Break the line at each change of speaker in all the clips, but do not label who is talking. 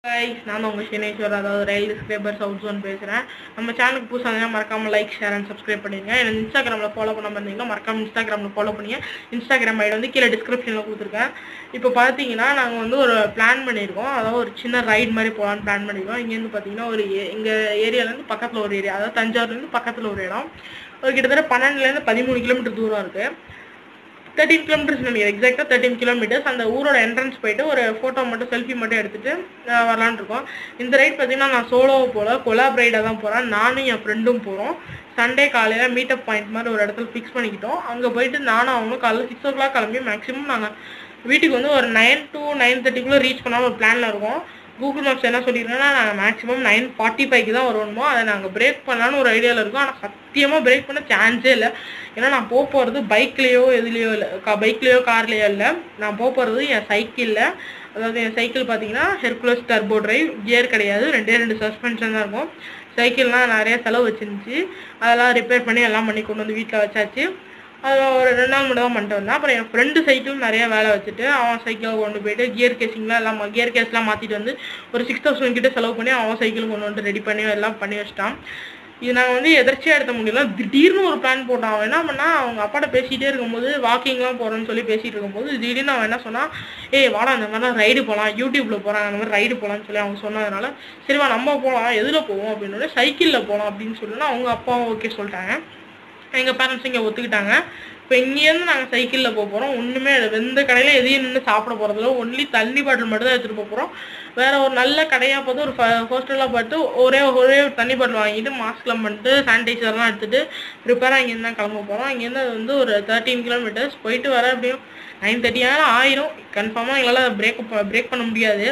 hi நான் உங்கள் ஷினேஸ்வர் அதாவது ரயில் சப்ஸ்கிரைபர் சவுத் ஜோன் பேசுகிறேன் நம்ம சேனலுக்கு புதுசாக இருந்தால் மறக்காமல் லைக் ஷேர் அண்ட் சப்ஸ்கிரைப் பண்ணிடுங்க என்ன இன்ஸ்டாகிராமில் ஃபாலோ பண்ண இருந்தீங்கன்னா மறக்காம இன்ஸ்டாகிராமில் ஃபாலோ பண்ணிங்க இன்ஸ்டாகிராம் ஐடி வந்து கீழே டிஸ்கிரிப்ஷனில் கொடுத்துருக்கேன் இப்போ பார்த்தீங்கன்னா நாங்கள் வந்து ஒரு பிளான் பண்ணியிருக்கோம் அதாவது ஒரு சின்ன ரைட் மாதிரி போகலான்னு பிளான் பண்ணியிருக்கோம் இங்கேருந்து பார்த்தீங்கன்னா ஒரு எங்கள் ஏரியாலேருந்து பக்கத்தில் ஒரு ஏரியா அதாவது தஞ்சாவூர்லேருந்து பக்கத்தில் ஒரு இடம் ஒரு கிட்டத்தட்ட பன்னெண்டுலேருந்து பதிமூணு கிலோமீட்டர் தூரம் இருக்குது தேர்ட்டீன் கிலோமீட்டர்ஸ் நினைக்கிறேன் எக்ஸாக்டாக தேர்ட்டீன் கிலோமீட்டர்ஸ் அந்த ஊரோட என்ட்ரன்ஸ் போயிட்டு ஒரு ஃபோட்டோ மட்டும் செல்ஃபி மட்டும் எடுத்துட்டு அஹ் வரலான்னு இருக்கோம் இந்த ரைட் பார்த்தீங்கன்னா நான் சோலோவை போல கொலாப் ரைடாக தான் போகிறேன் நானும் என் ஃப்ரெண்டும் போகிறோம் சண்டே காலையில் மீட்டப் பாயிண்ட் மாதிரி ஒரு இடத்துல ஃபிக்ஸ் பண்ணிக்கிட்டோம் அங்கே போயிட்டு நானும் அவனும் காலையில் சிக்ஸ் ஓ கிளாக் கிளம்பி மேக்ஸிமம் நாங்கள் வீட்டுக்கு வந்து ஒரு நைன் டு நைன் தேர்ட்டிக்குள்ளே ரீச் பண்ணாமல் ஒரு பிளானில் இருக்கோம் கூகுள் மேப்ஸ் என்ன சொல்லியிருக்கேன்னா நாங்கள் மேக்ஸிமம் நைன் ஃபார்ட்டி ஃபைவ்க்கு தான் வருவோமோ அதை நாங்கள் பிரேக் பண்ணலான்னு ஒரு ஐடியாவில் இருக்கோம் ஆனால் சத்தியமாக பிரேக் பண்ண சான்ஸே இல்லை ஏன்னா நான் போக போகிறது பைக்லேயோ எதுலேயோ இல்லை பைக்லேயோ கார்லேயோ இல்லை நான் போக போகிறது என் சைக்கிளில் அதாவது என் சைக்கிள் பார்த்தீங்கன்னா ஹெர்குலஸ் டர்போ டிரைவ் கியர் கிடையாது ரெண்டே ரெண்டு சஸ்பென்ஷன் தான் இருக்கும் சைக்கிள்லாம் நிறைய செலவு வச்சிருந்துச்சு அதெல்லாம் ரிப்பேர் பண்ணி எல்லாம் பண்ணி கொண்டு வந்து வீட்டில் வச்சாச்சு அது ஒரு ரெண்டு நாள் மட்டும் தான் பண்ணிட்டு வந்தேன் அப்புறம் என் ஃப்ரெண்டு சைக்கிள் நிறைய வேலை வச்சுட்டு அவன் சைக்கிளை கொண்டு போயிட்டு கியர் கேசிங்லாம் எல்லாம் கியர் கேஸ்லாம் மாற்றிட்டு வந்து ஒரு சிக்ஸ் தௌசண்ட் கிட்ட செலவு பண்ணி அவன் சைக்கிள் கொண்டு வந்து ரெடி பண்ணி எல்லாம் பண்ணி வச்சிட்டான் இது நாங்கள் வந்து எதர்ச்சியாக எடுத்த முடியல திடீர்னு ஒரு பிளான் போட்டான் அவன் என்ன பண்ணா அவங்க அப்பாட்ட பேசிகிட்டே இருக்கும்போது வாக்கிங்லாம் போகிறேன்னு சொல்லி பேசிகிட்டு இருக்கும்போது திடீர்னு அவன் என்ன சொன்னான் ஏய் வாடா அந்த மாதிரிலாம் ரைடு போகலாம் யூடியூப்பில் போகிறாங்க அந்த மாதிரி ரைடு போகலான்னு சொல்லி அவங்க சொன்னதுனால சரிவா நம்ம போகலாம் எதில் போவோம் அப்படின்னு சைக்கிளில் போகலாம் அப்படின்னு சொல்லி அவங்க அப்பாவும் ஓகே சொல்லிட்டாங்க எங்கள் பேரண்ட்ஸ் இங்கே ஒத்துக்கிட்டாங்க இப்போ இங்கேருந்து நாங்கள் சைக்கிளில் போக போகிறோம் ஒன்றுமே எந்த கடையில் எதையும் நின்று சாப்பிட போகிறதில்ல ஒன்லி தண்ணி பாட்டில் மட்டும் தான் எடுத்துகிட்டு போக போகிறோம் வேற ஒரு நல்ல கடையாக பார்த்து ஒரு ஹோஸ்டலாக பார்த்து ஒரே ஒரே ஒரு தண்ணி பாட்டில் வாங்கிட்டு மாஸ்க்லாம் பண்ணிட்டு சானிடைசர்லாம் எடுத்துகிட்டு ப்ரிப்பேராக இங்கேருந்து தான் கிளம்ப போகிறோம் இங்கேருந்து அது வந்து ஒரு தேர்ட்டீன் கிலோமீட்டர்ஸ் போயிட்டு வர எப்படியும் நைன் தேர்ட்டி ஆனாலும் ஆயிரும் கன்ஃபார்மாக எங்களால் பிரேக் பிரேக் பண்ண முடியாது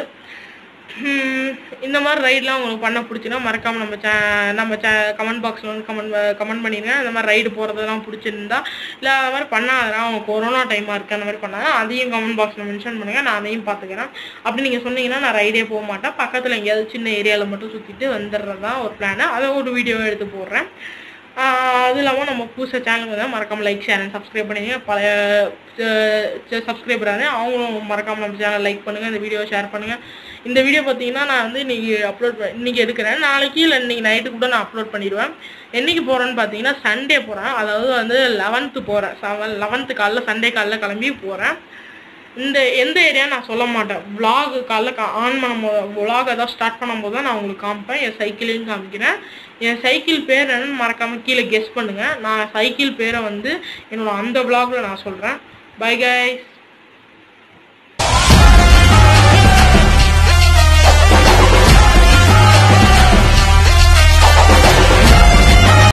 ஹம், இந்த மாதிரி ரைட்லாம் உங்களுக்கு பண்ண பிடிச்சுன்னா மறக்காம நம்ம சே நம்ம சே கமெண்ட் பாக்ஸில் வந்து கமெண்ட் கமெண்ட் பண்ணிடுங்க இந்த மாதிரி ரைடு போகிறதெல்லாம் பிடிச்சிருந்தா இல்லை அந்த மாதிரி பண்ணாதான் அவங்க கொரோனா டைமாக இருக்குது அந்த மாதிரி பண்ணாதான் அதையும் கமெண்ட் பாக்ஸில் மென்ஷன் பண்ணுங்கள் நான் அதையும் பார்த்துக்கிறேன் அப்படி நீங்கள் சொன்னீங்கன்னா நான் ரைடே போக மாட்டேன் பக்கத்தில் எங்கேயாவது சின்ன ஏரியாவில் மட்டும் சுற்றிட்டு வந்துடுறது தான் ஒரு பிளானு அதை ஒரு வீடியோ எடுத்து போடுறேன் ஆஹ் அது இல்லாமல் நம்ம புதுசாக சேனலுக்கு வந்து மறக்காமல் லைக் ஷேர் அண்ட் சப்ஸ்கிரைப் பண்ணிங்க பழைய சப்ஸ்கிரைபரானே அவங்களும் மறக்காமல் நம்ம சேனல் லைக் பண்ணுங்கள் இந்த வீடியோ ஷேர் பண்ணுங்கள் இந்த வீடியோ பார்த்தீங்கன்னா நான் வந்து இன்னைக்கு அப்லோட் இன்னைக்கு எடுக்கிறேன் நாளைக்கு இல்லை இன்னைக்கு நைட்டு கூட நான் அப்லோட் பண்ணிடுவேன் என்னைக்கு போகிறேன்னு பார்த்தீங்கன்னா சண்டே போகிறேன் அதாவது வந்து லெவன்த்து போகிறேன் செவன் லெவன்த்து காலைல சண்டே காலைல கிளம்பி போகிறேன் இந்த எந்த ஏரியா நான் சொல்ல மாட்டேன் vlog காலைல ஆன் பண்ணும்போது vlog ஏதாவது ஸ்டார்ட் பண்ணும்போது தான் நான் உங்களுக்கு காமிப்பேன் என் சைக்கிளையும் காமிக்கிறேன் என் சைக்கிள் பேர் என்னன்னு மறக்காமல் கீழே கெஸ் பண்ணுங்கள் நான் சைக்கிள் பேரை வந்து என்னோட அந்த vlogல நான் சொல்கிறேன் பை கைஸ்